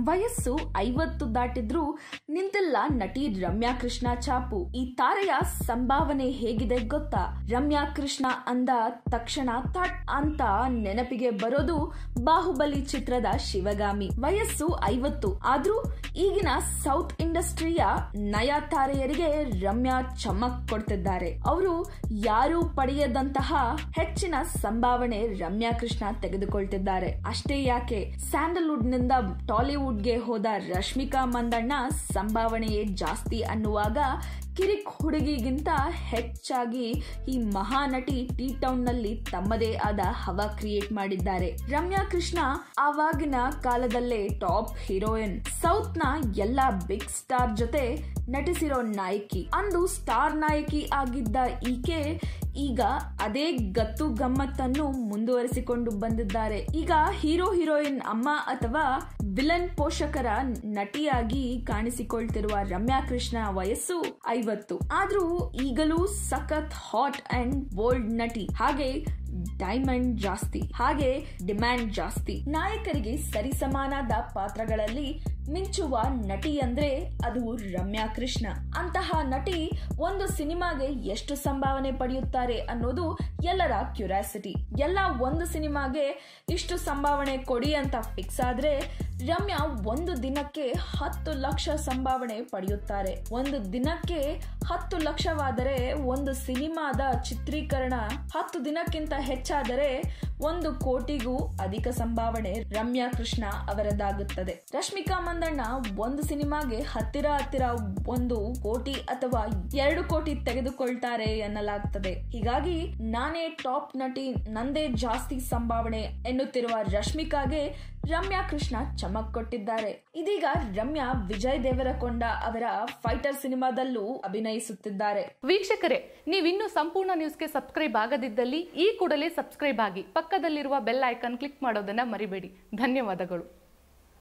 ವಯಸ್ಸು ಐವತ್ತು ದಾಟಿದ್ರೂ ನಿಂತಿಲ್ಲ ನಟಿ ರಮ್ಯಾ ಕೃಷ್ಣ ಚಾಪು ಈ ತಾರೆಯ ಸಂಭಾವನೆ ಹೇಗಿದೆ ಗೊತ್ತಾ ರಮ್ಯಾ ಕೃಷ್ಣ ಅಂದ ತಕ್ಷಣ ಥಟ್ ಅಂತ ನೆನಪಿಗೆ ಬರೋದು ಬಾಹುಬಲಿ ಚಿತ್ರದ ಶಿವಗಾಮಿ ವಯಸ್ಸು ಐವತ್ತು ಆದ್ರೂ ಈಗಿನ ಸೌತ್ ಇಂಡಸ್ಟ್ರಿಯ ನಯ ತಾರೆಯರಿಗೆ ರಮ್ಯಾ ಚಮಕ್ ಕೊಡ್ತಿದ್ದಾರೆ ಅವರು ಯಾರೂ ಪಡೆಯದಂತಹ ಹೆಚ್ಚಿನ ಸಂಭಾವನೆ ರಮ್ಯಾ ಕೃಷ್ಣ ತೆಗೆದುಕೊಳ್ತಿದ್ದಾರೆ ಅಷ್ಟೇ ಯಾಕೆ ಸ್ಯಾಂಡಲ್ವುಡ್ ನಿಂದ ಟಾಲಿವುಡ್ಗೆ ಹೋದ ರಶ್ಮಿಕಾ ಮಂದಣ್ಣ ಸಂಭಾವನೆಯೇ ಜಾಸ್ತಿ ಅನ್ನುವಾಗ ಕಿರಿಕ್ ಹುಡುಗಿಗಿಂತ ಹೆಚ್ಚಾಗಿ ಈ ಮಹಾನಟಿ ಟಿ ಟೌನ್ ನಲ್ಲಿ ತಮ್ಮದೇ ಆದ ಹವಾ ಕ್ರಿಯೇಟ್ ಮಾಡಿದ್ದಾರೆ ರಮ್ಯಾ ಕೃಷ್ಣ ಆವಾಗಿನ ಕಾಲದಲ್ಲೇ ಟಾಪ್ ಹೀರೋಯಿನ್ ಸೌತ್ ನ ಎಲ್ಲಾ ಬಿಗ್ ಸ್ಟಾರ್ ಜೊತೆ ನಟಿಸಿರೋ ನಾಯಕಿ ಅಂದು ಸ್ಟಾರ್ ನಾಯಕಿ ಆಗಿದ್ದ ಈಕೆ ಈಗ ಅದೇ ಗತ್ತು ಗಮ್ಮತ್ತನ್ನು ಮುಂದುವರಿಸಿಕೊಂಡು ಬಂದಿದ್ದಾರೆ ಈಗ ಹೀರೋ ಹೀರೋಯಿನ್ ಅಮ್ಮ ಅಥವಾ ವಿಲನ್ ಪೋಷಕರ ನಟಿಯಾಗಿ ಕಾಣಿಸಿಕೊಳ್ತಿರುವ ರಮ್ಯಾ ಕೃಷ್ಣ ವಯಸ್ಸು ಐವತ್ತು ಆದ್ರೂ ಈಗಲೂ ಸಖತ್ ಹಾಟ್ ಅಂಡ್ ಬೋಲ್ಡ್ ನಟಿ ಹಾಗೆ ಡೈಮಂಡ್ ಜಾಸ್ತಿ ಹಾಗೆ ಡಿಮ್ಯಾಂಡ್ ಜಾಸ್ತಿ ನಾಯಕರಿಗೆ ಸರಿಸಮಾನಾದ ಪಾತ್ರಗಳಲ್ಲಿ ಮಿಂಚುವ ನಟಿ ಅಂದ್ರೆ ಅದು ರಮ್ಯಾ ಕೃಷ್ಣ ಅಂತಹ ನಟಿ ಒಂದು ಸಿನಿಮಾಗೆ ಎಷ್ಟು ಸಂಭಾವನೆ ಪಡೆಯುತ್ತಾರೆ ಅನ್ನೋದು ಎಲ್ಲರ ಕ್ಯೂರಿಯಾಸಿಟಿ ಎಲ್ಲ ಒಂದು ಸಿನಿಮಾಗೆ ಇಷ್ಟು ಸಂಭಾವನೆ ಕೊಡಿ ಅಂತ ಫಿಕ್ಸ್ ಆದ್ರೆ ರಮ್ಯಾ ಒಂದು ದಿನಕ್ಕೆ ಹತ್ತು ಲಕ್ಷ ಸಂಭಾವನೆ ಪಡೆಯುತ್ತಾರೆ ಒಂದು ದಿನಕ್ಕೆ ಹತ್ತು ಲಕ್ಷವಾದರೆ ಒಂದು ಸಿನಿಮಾದ ಚಿತ್ರೀಕರಣ ಹತ್ತು ದಿನಕ್ಕಿಂತ ಹೆಚ್ಚಾದರೆ ಒಂದು ಕೋಟಿಗೂ ಅಧಿಕ ಸಂಭಾವನೆ ರಮ್ಯಾ ಕೃಷ್ಣ ಅವರದಾಗುತ್ತದೆ ರಶ್ಮಿಕಾ ಮಂದಣ್ಣ ಒಂದು ಸಿನಿಮಾಗೆ ಹತ್ತಿರ ಹತ್ತಿರ ಒಂದು ಕೋಟಿ ಅಥವಾ ಎರಡು ಕೋಟಿ ತೆಗೆದುಕೊಳ್ತಾರೆ ಎನ್ನಲಾಗ್ತದೆ ಹೀಗಾಗಿ ನಾನೇ ಟಾಪ್ ನಟಿ ನಂದೇ ಜಾಸ್ತಿ ಸಂಭಾವನೆ ಎನ್ನುತ್ತಿರುವ ರಶ್ಮಿಕಾಗೆ ರಮ್ಯಾ ಕೃಷ್ಣ ಚಮಕ್ ಕೊಟ್ಟಿದ್ದಾರೆ ಇದೀಗ ರಮ್ಯಾ ವಿಜಯ್ ದೇವರಕೊಂಡ ಅವರ ಫೈಟರ್ ಸಿನಿಮಾದಲ್ಲೂ ಅಭಿನಯಿಸುತ್ತಿದ್ದಾರೆ ವೀಕ್ಷಕರೇ ನೀವಿನ್ನೂ ಸಂಪೂರ್ಣ ನ್ಯೂಸ್ಗೆ ಸಬ್ಸ್ಕ್ರೈಬ್ ಆಗದಿದ್ದಲ್ಲಿ ಈ ಕೂಡಲೇ ಸಬ್ಸ್ಕ್ರೈಬ್ ಆಗಿ ಪಕ್ಕದಲ್ಲಿರುವ ಬೆಲ್ ಐಕಾನ್ ಕ್ಲಿಕ್ ಮಾಡೋದನ್ನ ಮರಿಬೇಡಿ ಧನ್ಯವಾದಗಳು